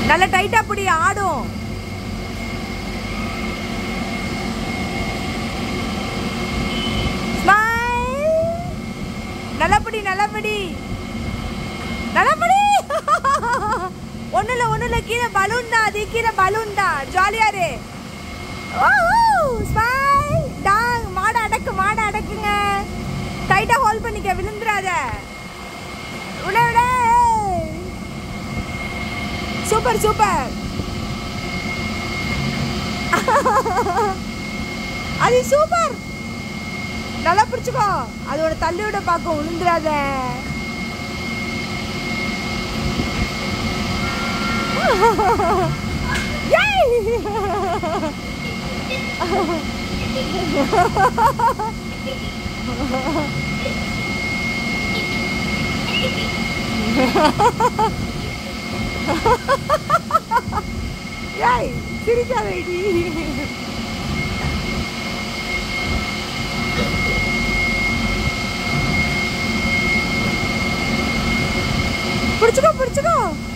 நல்ல டைட்டா பிடி ஆடும் ஸ்மைல் நல்லபடி நல்லபடி நல்லபடி ஒண்ணுல ஒண்ணுல கீழே பலூன் தான் அது கீழே பலூன் தான் ஜாலியா இரு ஸ்மைல் டாங் மாடை அடக்கு மாடை அடக்குங்க டைட்டா ஹோல்ட் பண்ணிக்க விழுந்துராத விட விட சூப்பர் சூப்பர் அது சூப்பர் நல்லா பிடிச்சுக்கோ அதோட தள்ளி விட பார்க்கும் விழுந்துடாத Yay! ஏய் சிரிக்காதடி பிடிச்சுக்கோ பிடிச்சுக்கோ